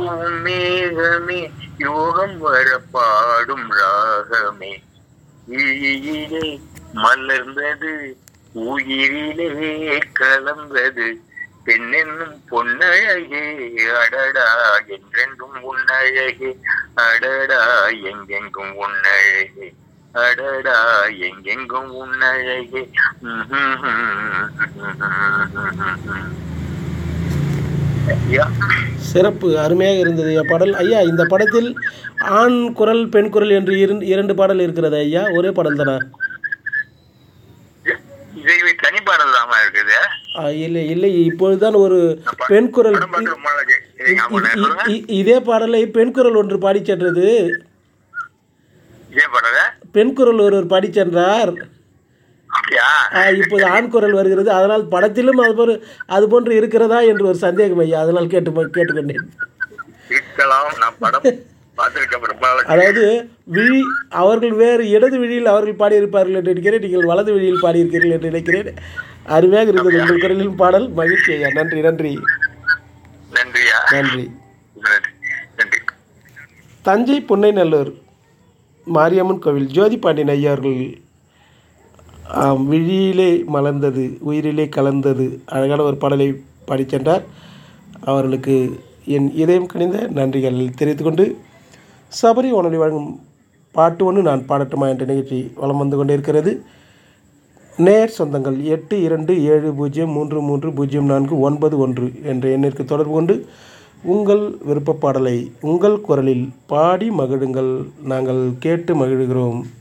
தூவும் மேகமே யோகம் வர பாடும் ராகமே இழியிலே மலர்ந்தது உயிரிலே கலந்தது பெண்ணென்னும் பொன்னழகே அடடா என்றென்றும் உன்னழகே அடடா எங்கெங்கும் உன்னழகே அடடா எங்கெங்கும் உன்னழகே ஐயா சிறப்பு அருமையாக இருந்தது ஐயா பாடல் ஐயா இந்த படத்தில் ஆண் குரல் பெண் குரல் என்று இரண்டு இரண்டு பாடல் இருக்கிறது ஐயா ஒரே பாடல் தானா இதை தனிப்பாடல் தாமா இருக்குது ஆ, இல்லை இல்லை இப்பொழுதுதான் ஒரு பெண் குரல் படம் பார்த்து ரொம்ப நாளாச்சு. சரிங்க, ஆமா, இ- சொல்லுங்க. இ- இதே பாடலை பெண் குரல் ஒன்று பாடிச் சென்றது இதே படல பெண் குரல் ஒருவர் பாடிச் சென்றார் அப்படியா ஆ, இப்போது ஆண் குரல் வருகிறது அதனால் படத்திலும் அது போன்று அது போன்று இருக்கிறதா என்று ஒரு சந்தேகம் ஐயா அதனால் கேட்டு கேட்டுக்கொண்டேன் இருக்கலாம் நான் படம் பார்த்துருக்கேன் ரொம்ப நாளாச்சு. அதாவது விழி அவர்கள் வேறு இடது விழியில் அவர்கள் பாடியிருப்பார்கள் என்று நினைக்கிறேன் நீங்கள் வலது விழியில் பாடியிருக்கிறீர்கள் என்று நினைக்கிறேன் அருமையாக இருந்தது உங்கள் குரலின் பாடல் மகிழ்ச்சி ஐயா நன்றி நன்றி நன்றியா நன்றி நன்றி நன்றி தஞ்சை புன்னைநல்லூர் மாரியம்மன் கோவில் ஜோதி பாண்டியன் ஐயா அவர்கள் ஆம், விழியிலே மலர்ந்தது உயிரிலே கலந்தது அழகான ஒரு பாடலை பாடிச் சென்றார் அவர்களுக்கு என் இதயம் கனிந்த நன்றிகள் தெரிவித்துக்கொண்டு சபரி வானொலி வழங்கும் பாட்டு ஒன்று நான் பாடட்டுமா என்ற நிகழ்ச்சி வலம் வந்து கொண்டிருக்கிறது நேர் சொந்தங்கள் எட்டு இரண்டு ஏழு பூஜ்ஜியம் மூன்று மூன்று பூஜ்ஜியம் நான்கு ஒன்பது ஒன்று என்ற எண்ணிற்கு தொடர்பு கொண்டு உங்கள் விருப்பப் பாடலை உங்கள் குரலில் பாடி மகிழுங்கள் நாங்கள் கேட்டு மகிழ்கிறோம்